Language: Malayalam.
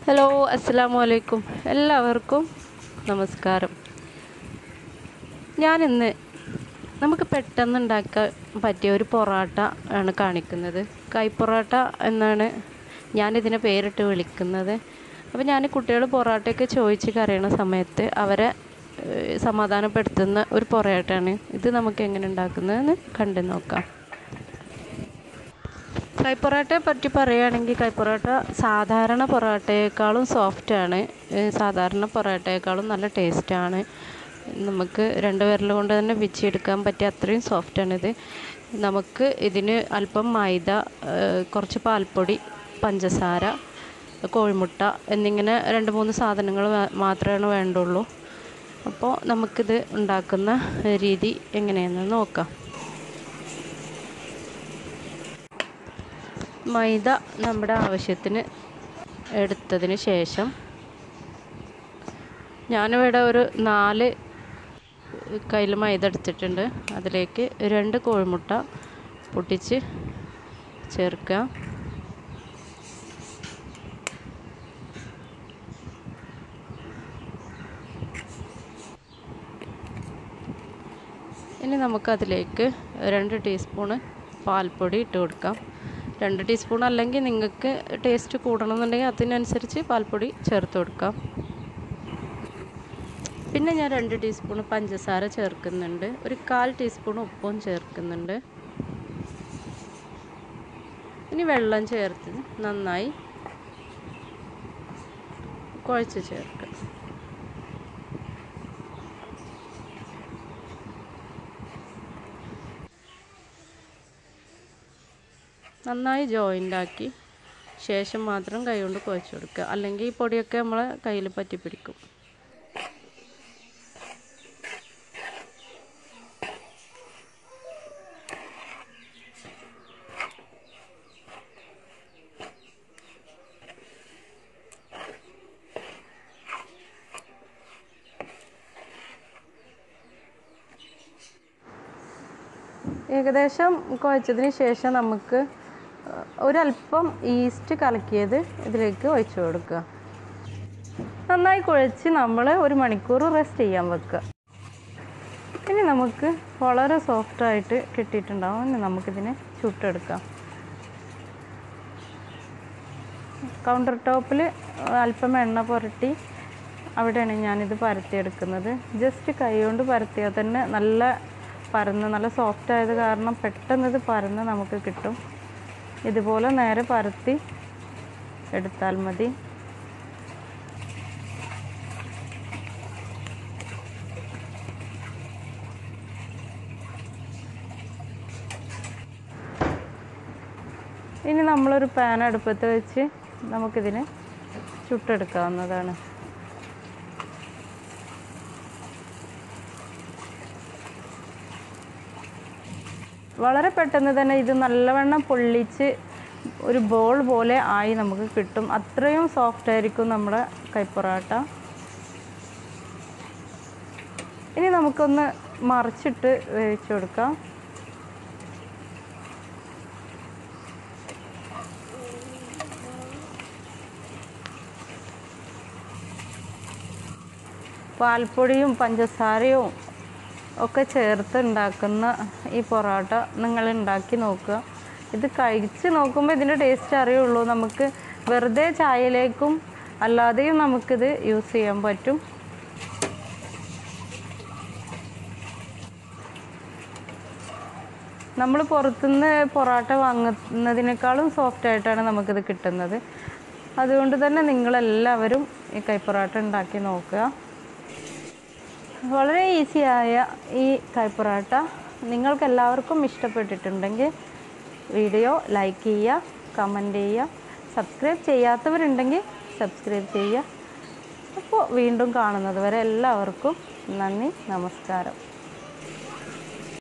ഹലോ അസ്സാം വലൈക്കും എല്ലാവർക്കും നമസ്കാരം ഞാനിന്ന് നമുക്ക് പെട്ടെന്ന് ഉണ്ടാക്കാൻ പറ്റിയ ഒരു പൊറോട്ട ആണ് കാണിക്കുന്നത് കൈപ്പൊറോട്ട എന്നാണ് ഞാനിതിനെ പേരിട്ട് വിളിക്കുന്നത് അപ്പോൾ ഞാൻ കുട്ടികൾ പൊറോട്ടയൊക്കെ ചോദിച്ച് കരയണ സമയത്ത് അവരെ ഏഹ്, സമാധാനപ്പെടുത്തുന്ന ഒരു പൊറോട്ടയാണ് ഇത് നമുക്ക് എങ്ങനെ ഉണ്ടാക്കുന്നതെന്ന് കണ്ടു നോക്കാം കൈപ്പൊറോട്ടയെ പറ്റി പറയുകയാണെങ്കിൽ കൈപ്പൊറോട്ട സാധാരണ പൊറോട്ടയേക്കാളും സോഫ്റ്റാണ് സാധാരണ പൊറോട്ടയേക്കാളും നല്ല ടേസ്റ്റാണ് നമുക്ക് രണ്ട് വിരൽ കൊണ്ട് തന്നെ പിച്ചെടുക്കാൻ പറ്റിയ അത്രയും സോഫ്റ്റാണിത് നമുക്ക് ഇതിന് അല്പം മൈദ ഏഹ് കുറച്ച് പാൽപ്പൊടി പഞ്ചസാര കോഴിമുട്ട എന്നിങ്ങനെ രണ്ട് മൂന്ന് സാധനങ്ങൾ മാത്രമാണ് വേണ്ടുള്ളൂ അപ്പോൾ നമുക്കിത് ഉണ്ടാക്കുന്ന രീതി എങ്ങനെയെന്ന് നോക്കാം മൈദ നമ്മുടെ ആവശ്യത്തിന് എടുത്തതിന് ശേഷം ഞാനിവിടെ ഒരു നാല് കയ്യിൽ മൈദ എടുത്തിട്ടുണ്ട് അതിലേക്ക് രണ്ട് കോഴിമുട്ട പൊട്ടിച്ച് ചേർക്കുക ഇനി നമുക്കതിലേക്ക് രണ്ട് ടീസ്പൂണ് പാൽപ്പൊടി ഇട്ട് കൊടുക്കാം രണ്ട് ടീസ്പൂൺ അല്ലെങ്കിൽ നിങ്ങൾക്ക് ടേസ്റ്റ് കൂടണമെന്നുണ്ടെങ്കിൽ അതിനനുസരിച്ച് പാൽപ്പൊടി ചേർത്ത് കൊടുക്കാം പിന്നെ ഞാൻ രണ്ട് ടീസ്പൂൺ പഞ്ചസാര ചേർക്കുന്നുണ്ട് ഒരു കാൽ ടീസ്പൂൺ ഉപ്പും ചേർക്കുന്നുണ്ട് ഇനി വെള്ളം ചേർത്ത് നന്നായി കുഴച്ച് ചേർക്കുക നന്നായി ജോയിൻ്റ് ആക്കി ശേഷം മാത്രം കൈ കൊണ്ട് കുഴച്ച് കൊടുക്കുക അല്ലെങ്കിൽ ഈ പൊടിയൊക്കെ നമ്മളെ കയ്യിൽ പറ്റി പിടിക്കും ഏകദേശം കുഴച്ചതിന് ശേഷം നമുക്ക് ഒരല്പം ഈസ്റ്റ് കലക്കിയത് ഇതിലേക്ക് ഒഴിച്ചു കൊടുക്കുക നന്നായി കുഴച്ച് നമ്മൾ ഒരു മണിക്കൂർ റെസ്റ്റ് ചെയ്യാൻ വെക്കുക ഇനി നമുക്ക് വളരെ സോഫ്റ്റായിട്ട് കിട്ടിയിട്ടുണ്ടാവും ഇനി നമുക്കിതിനെ ചുട്ടെടുക്കാം കൗണ്ടർ ടോപ്പിൽ അല്പം എണ്ണ പുരട്ടി അവിടെയാണ് ഞാനിത് പരത്തിയെടുക്കുന്നത് ജസ്റ്റ് കൈ കൊണ്ട് പരത്തിയാൽ തന്നെ നല്ല പരന്ന് നല്ല സോഫ്റ്റ് ആയത് കാരണം പെട്ടെന്ന് ഇത് പരന്ന് നമുക്ക് കിട്ടും ഇതുപോലെ നേരെ പരത്തി എടുത്താൽ മതി ഇനി നമ്മളൊരു പാൻ അടുപ്പത്ത് വെച്ച് നമുക്കിതിനെ ചുട്ടെടുക്കാവുന്നതാണ് വളരെ പെട്ടെന്ന് തന്നെ ഇത് നല്ലവണ്ണം പൊള്ളിച്ച് ഒരു ബോൾ പോലെ ആയി നമുക്ക് കിട്ടും അത്രയും സോഫ്റ്റ് ആയിരിക്കും നമ്മുടെ കൈപ്പൊറാട്ട ഇനി നമുക്കൊന്ന് മറിച്ചിട്ട് വേവിച്ച് കൊടുക്കാം പാൽപ്പൊടിയും പഞ്ചസാരയും ഒക്കെ ചേർത്ത് ഉണ്ടാക്കുന്ന ഈ പൊറോട്ട നിങ്ങൾ ഉണ്ടാക്കി നോക്കുക ഇത് കഴിച്ച് നോക്കുമ്പോൾ ഇതിൻ്റെ ടേസ്റ്റ് അറിയുള്ളൂ നമുക്ക് വെറുതെ ചായയിലേക്കും അല്ലാതെയും നമുക്കിത് യൂസ് ചെയ്യാൻ പറ്റും നമ്മൾ പുറത്തുനിന്ന് പൊറോട്ട വാങ്ങുന്നതിനേക്കാളും സോഫ്റ്റ് ആയിട്ടാണ് നമുക്കിത് കിട്ടുന്നത് അതുകൊണ്ട് തന്നെ നിങ്ങളെല്ലാവരും ഈ കൈപ്പൊറോട്ട ഉണ്ടാക്കി നോക്കുക വളരെ ഈസിയായ ഈ കൈപ്പൊറാട്ട നിങ്ങൾക്ക് എല്ലാവർക്കും ഇഷ്ടപ്പെട്ടിട്ടുണ്ടെങ്കിൽ വീഡിയോ ലൈക്ക് ചെയ്യുക കമൻറ്റ് ചെയ്യുക സബ്സ്ക്രൈബ് ചെയ്യാത്തവരുണ്ടെങ്കിൽ സബ്സ്ക്രൈബ് ചെയ്യുക അപ്പോൾ വീണ്ടും കാണുന്നത് വരെ എല്ലാവർക്കും നന്ദി നമസ്കാരം